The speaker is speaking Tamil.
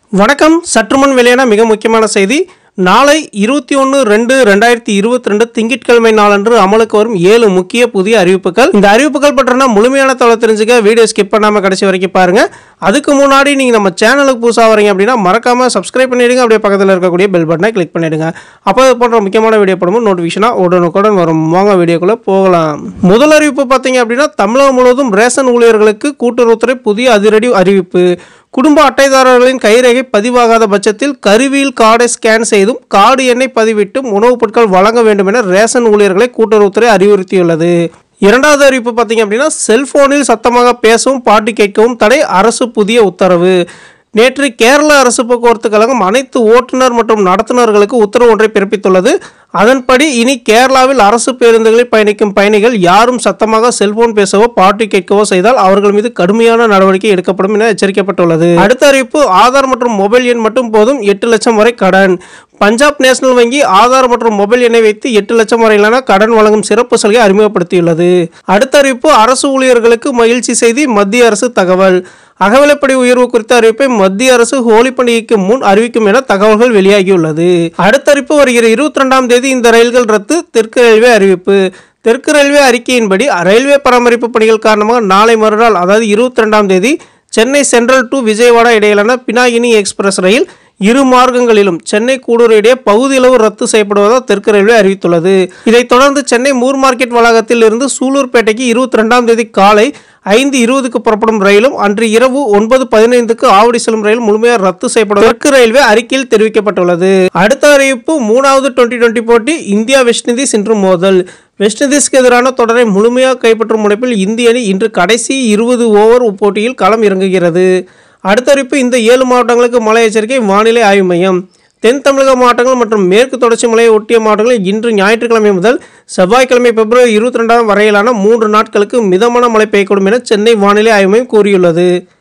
வணக்கம் சற்றுமுன் வெளியான மிக முக்கியமான செய்தி நாளை இருபத்தி ஒன்று ரெண்டு ரெண்டாயிரத்தி இருபத்தி ரெண்டு திங்கட்கிழமை நாளன்று அமலுக்கு வரும் ஏழு முக்கிய புதிய அறிவிப்புகள் இந்த அறிவிப்புகள் பற்றின முழுமையான தகவல் தெரிஞ்சுக்க வீடியோ ஸ்கிப் பண்ணாமல் கடைசி வரைக்கும் பாருங்க அதுக்கு முன்னாடி நீங்கள் நம்ம சேனலுக்கு புதுசாக வரீங்க அப்படின்னா மறக்காம சப்ஸ்கிரைப் பண்ணிடுங்க அப்படியே பக்கத்தில் இருக்கக்கூடிய பெல் பட்டனை கிளிக் பண்ணிடுங்க அப்போ இது போன்ற முக்கியமான வீடியோ படமும் நோட்டிஃபிகேஷனாக உடனுக்குடன் வரும் வாங்க வீடியோக்குள்ளே போகலாம் முதல் அறிவிப்பு பார்த்தீங்க அப்படின்னா தமிழகம் முழுவதும் ரேஷன் ஊழியர்களுக்கு கூட்டுறவுத்துறை புதிய அதிரடி அறிவிப்பு குடும்ப அட்டைதாரர்களின் கைரேகை பதிவாகாத பட்சத்தில் கருவியில் கார்டை ஸ்கேன் செய்தும் கார்டு எண்ணை பதிவிட்டும் உணவுப் பொருட்கள் வழங்க வேண்டும் என ரேஷன் ஊழியர்களை கூட்டுறவுத்துறை அறிவுறுத்தியுள்ளது இரண்டாவது அறிவிப்பு பார்த்தீங்க அப்படின்னா செல்போனில் சத்தமாக பேசவும் பாட்டு கேட்கவும் தடை அரசு புதிய உத்தரவு நேற்று கேரள அரசு போக்குவரத்து கழகம் அனைத்து ஓட்டுநர் மற்றும் நடத்துனர்களுக்கு உத்தரவு ஒன்றை பிறப்பித்துள்ளது அதன்படி இனி கேரளாவில் அரசு பேருந்துகளில் பயணிக்கும் பயணிகள் யாரும் சத்தமாக செல்போன் பேசவோ பாட்டு கேட்கவோ செய்தால் அவர்கள் மீது கடுமையான நடவடிக்கை எடுக்கப்படும் என எச்சரிக்கப்பட்டுள்ளது அடுத்த அறிவிப்பு ஆதார் மற்றும் மொபைல் எண் மட்டும் போதும் எட்டு லட்சம் வரை கடன் பஞ்சாப் நேஷனல் வங்கி ஆதார் மற்றும் மொபைல் எண்ணை வைத்து எட்டு லட்சம் வரையிலான கடன் வழங்கும் சிறப்பு சலுகை அறிமுகப்படுத்தியுள்ளது அடுத்த அறிவிப்பு அரசு ஊழியர்களுக்கு மகிழ்ச்சி செய்தி மத்திய அரசு தகவல் அகவிலைப்படி உயர்வு குறித்த அறிவிப்பை மத்திய அரசு ஹோலி பண்டிகைக்கு முன் அறிவிக்கும் என தகவல்கள் வெளியாகியுள்ளது அடுத்த அறிவிப்பு வருகிற இருபத்தி ரெண்டாம் தேதி இந்த ரயில்கள் ரத்து தெற்கு ரயில்வே அறிவிப்பு தெற்கு ரயில்வே அறிக்கையின்படி ரயில்வே பராமரிப்பு பணிகள் காரணமாக நாளை மறுநாள் அதாவது இருபத்தி ரெண்டாம் தேதி சென்னை சென்ட்ரல் டு விஜயவாடா இடையிலான பினாகினி எக்ஸ்பிரஸ் ரயில் இரு மார்க்கங்களிலும் சென்னை கூடூர் இடையே பகுதியளவு ரத்து செய்யப்படுவதாக தெற்கு ரயில்வே அறிவித்துள்ளது இதைத் தொடர்ந்து சென்னை மூர் மார்க்கெட் வளாகத்தில் இருந்து சூலூர்பேட்டைக்கு இருபத்தி ரெண்டாம் தேதி காலை ஐந்து இருபதுக்கு புறப்படும் ரயிலும் அன்று இரவு ஒன்பது பதினைந்துக்கு ஆவடி செல்லும் ரயில் முழுமையாக ரத்து செய்யப்படும் தெற்கு ரயில்வே அறிக்கையில் தெரிவிக்கப்பட்டுள்ளது அடுத்த அறிவிப்பு மூணாவது டுவெண்ட்டி டுவெண்ட்டி போட்டி இந்தியா வெஸ்ட் இண்டீஸ் இன்று மோதல் வெஸ்ட் இண்டீஸ்க்கு எதிரான தொடரை முழுமையாக கைப்பற்றும் முனைப்பில் இந்திய அணி இன்று கடைசி இருபது ஓவர் போட்டியில் களம் இறங்குகிறது அடுத்த அறிவிப்பு இந்த ஏழு மாவட்டங்களுக்கு மழை எச்சரிக்கை வானிலை ஆய்வு மையம் தென் தமிழக மாவட்டங்கள் மற்றும் மேற்கு தொடர்ச்சி மலையை ஒட்டிய மாவட்டங்களில் இன்று ஞாயிற்றுக்கிழமை முதல் செவ்வாய்க்கிழமை பிப்ரவரி இருபத்தி ரெண்டாம் வரையிலான மூன்று நாட்களுக்கு மிதமான மழை பெய்யக்கூடும் என சென்னை வானிலை ஆய்வு மையம் கூறியுள்ளது